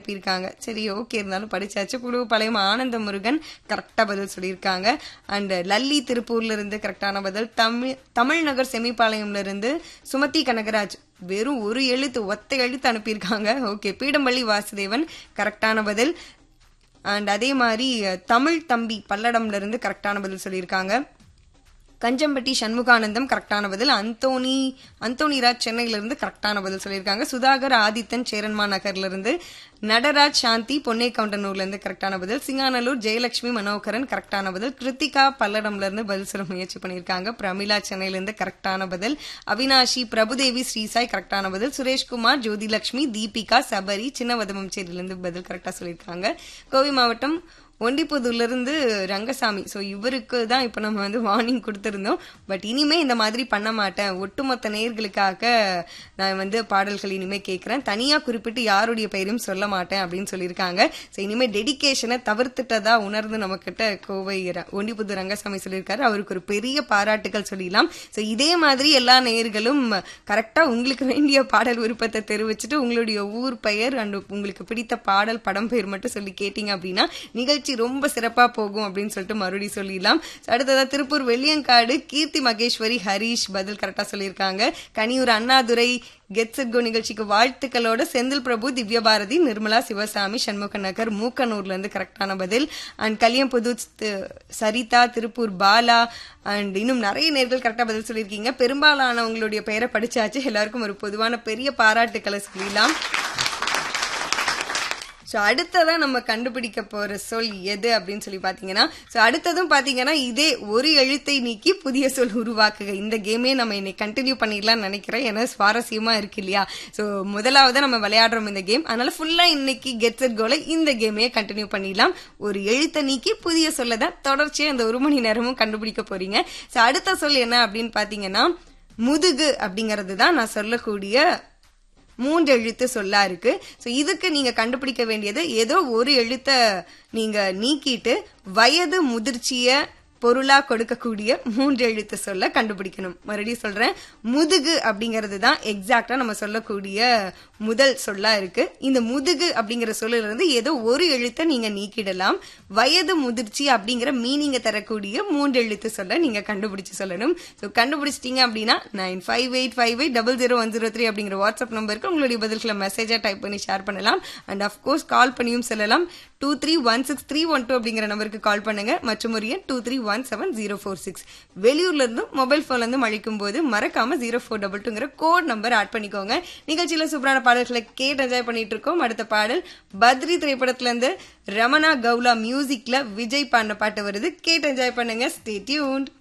அனுப்பியிருக்காங்க சரி ஓகே இருந்தாலும் படிச்சாச்சு புழுவப்பாளையம் ஆனந்த முருகன் கரெக்டா பதில் சொல்லியிருக்காங்க அண்ட் லல்லி திருப்பூர்ல இருந்து கரெக்டான பதில் தமிழ் தமிழ்நகர் செமிப்பாளையம்ல இருந்து சுமதி கனகராஜ் வெறும் ஒரு எழுத்து ஒத்த எழுத்து அனுப்பியிருக்காங்க ஓகே பீடம்பள்ளி வாசுதேவன் கரெக்டான பதில் அண்ட் அதே மாதிரி தமிழ் தம்பி பல்லடம்ல இருந்து கரெக்டான பதில் சொல்லியிருக்காங்க கஞ்சம்பட்டி சண்முகானந்தம் கரெக்டான பதில் அந்தோனி அந்தோனிராஜ் சென்னையில இருந்து கரெக்டான பதில் சொல்லியிருக்காங்க சுதாகர் ஆதித்தன் சேரன்மா நகர்ல இருந்து நடராஜ் சாந்தி பொன்னே கவுண்டனூர்ல இருந்து கரெக்டான பதில் சிங்கானலூர் ஜெயலட்சுமி மனோகரன் கரெக்டான பதில் கிருத்திகா பல்லடம்ல இருந்து பதில் சொல்ல முயற்சி பண்ணியிருக்காங்க பிரமிளா சென்னையில இருந்து கரெக்டான பதில் அவினாஷி பிரபுதேவி ஸ்ரீசாய் கரெக்டான பதில் சுரேஷ்குமார் ஜோதிலட்சுமி தீபிகா சபரி சின்னவதமச்சேரியில இருந்து பதில் கரெக்டா சொல்லியிருக்காங்க கோவை மாவட்டம் ஒண்டிப்புதூர்ல இருந்து ரங்கசாமி ஸோ இவருக்கு தான் இப்போ நம்ம வந்து வார்னிங் கொடுத்துருந்தோம் பட் இனிமே இந்த மாதிரி பண்ண மாட்டேன் ஒட்டுமொத்த நேர்களுக்காக நான் வந்து பாடல்கள் இனிமே கேட்கறேன் தனியா குறிப்பிட்டு யாருடைய பெயரையும் சொல்ல மாட்டேன் அப்படின்னு சொல்லியிருக்காங்க ஸோ இனிமே டெடிகேஷனை தவிர்த்துட்டதா உணர்ந்து நம்ம கிட்ட கோவை ர- ஒண்டிப்புதூர் ரங்கசாமி சொல்லியிருக்காரு அவருக்கு ஒரு பெரிய பாராட்டுகள் சொல்லிடலாம் ஸோ இதே மாதிரி எல்லா நேயர்களும் கரெக்டா உங்களுக்கு வேண்டிய பாடல் விருப்பத்தை தெரிவிச்சுட்டு உங்களுடைய ஊர் பெயர் அண்ட் உங்களுக்கு பிடித்த பாடல் படம் பெயர் மட்டும் சொல்லி கேட்டீங்க அப்படின்னா நிகழ்ச்சி ரொம்ப சிறப்பா போகும் அப்படின்னு சொல்லிட்டு மறுபடியும் சொல்லிடலாம் So, அடுத்ததா திருப்பூர் வெள்ளியங்காடு கீர்த்தி மகேஸ்வரி ஹரீஷ் பதில் கரெக்டா சொல்லியிருக்காங்க Kaniyur Annadurai get set go நிகழ்ச்சிக்கு வாழ்த்துக்களோட செந்தில் பிரபு திவ்ய பாரதி நிர்மலா சிவசாமி சண்முக நகர் மூக்கனூர்ல இருந்து கரெக்டான பதில் அண்ட் கலியம்புது சரிதா திருப்பூர் பாலா அண்ட் இன்னும் நிறைய நேர்கள் கரெக்டா பதில் சொல்லியிருக்கீங்க பெரும்பாலானவங்களுடைய பெயரை படிச்சாச்சு எல்லாருக்கும் ஒரு பொதுவான பெரிய பாராட்டுக்களை சொல்லிடலாம் ஸோ அடுத்ததா நம்ம கண்டுபிடிக்க போற சொல் எது அப்படின்னு சொல்லி பாத்தீங்கன்னா ஸோ அடுத்ததும் பாத்தீங்கன்னா இதே ஒரு எழுத்தை நீக்கி புதிய சொல் உருவாக்குக இந்த கேமே நம்ம இன்னைக்கு கண்டினியூ பண்ணிடலாம்னு நினைக்கிறேன் ஏன்னா சுவாரஸ்யமா இருக்கு இல்லையா ஸோ முதலாவது நம்ம விளையாடுறோம் இந்த கேம் அதனால ஃபுல்லா இன்னைக்கு கெட் செட் கோல இந்த கேமையே கண்டினியூ பண்ணிடலாம் ஒரு எழுத்தை நீக்கி புதிய சொல்ல தான் தொடர்ச்சியா இந்த ஒரு மணி நேரமும் கண்டுபிடிக்க போறீங்க ஸோ அடுத்த சொல் என்ன அப்படின்னு பாத்தீங்கன்னா முதுகு அப்படிங்கிறது தான் நான் சொல்லக்கூடிய மூன்று எழுத்து சொல்லா இருக்கு ஸோ இதுக்கு நீங்க கண்டுபிடிக்க வேண்டியது ஏதோ ஒரு எழுத்தை நீங்க நீக்கிட்டு வயது முதிர்ச்சிய பொருளா கொடுக்கக்கூடிய மூன்று எழுத்து சொல்ல கண்டுபிடிக்கணும் மறுபடியும் சொல்றேன் முதுகு அப்படிங்கிறது தான் எக்ஸாக்டா நம்ம சொல்லக்கூடிய முதல் சொல்லா இருக்கு இந்த முதுகு அப்படிங்கிற சொல்லுல இருந்து ஏதோ ஒரு எழுத்தை நீங்க நீக்கிடலாம் வயது முதிர்ச்சி அப்படிங்கிற மீனிங்க தரக்கூடிய மூன்று எழுத்து சொல்ல நீங்க கண்டுபிடிச்சு சொல்லணும் ஸோ கண்டுபிடிச்சிட்டீங்க அப்படின்னா nine five eight five eight double zero one zero three அப்படிங்கிற வாட்ஸ்அப் நம்பருக்கு உங்களுடைய பதில்களை மெசேஜா டைப் பண்ணி ஷேர் பண்ணலாம் அண்ட் அஃப்கோர்ஸ் கால் பண்ணியும் சொல்லலாம் two three one six three one two அப்படிங்கிற நம்பருக்கு கால் பண்ணுங்க மற்றும் ஒரு எண் two three one seven zero four six வெளியூர்ல இருந்தும் மொபைல் போன்ல இருந்து அழைக்கும் போது மறக்காம ஜீரோ ஃபோர் டபுள் டூங்கிற கோட் நம்பர் ஆட் பண்ணிக்கோங்க நிகழ்ச்சியில சூப்பரான பாடல்களை கேட்டு என்ஜாய் பண்ணிட்டு இருக்கோம் அடுத்த பாடல் பத்ரி திரைப்படத்துல இருந்து ரமணா கவுலா மியூசிக்ல விஜய் பாடின பாட்டு வருது கேட்டு என்ஜாய் பண்ணுங்க ஸ்டே டியூன்ட்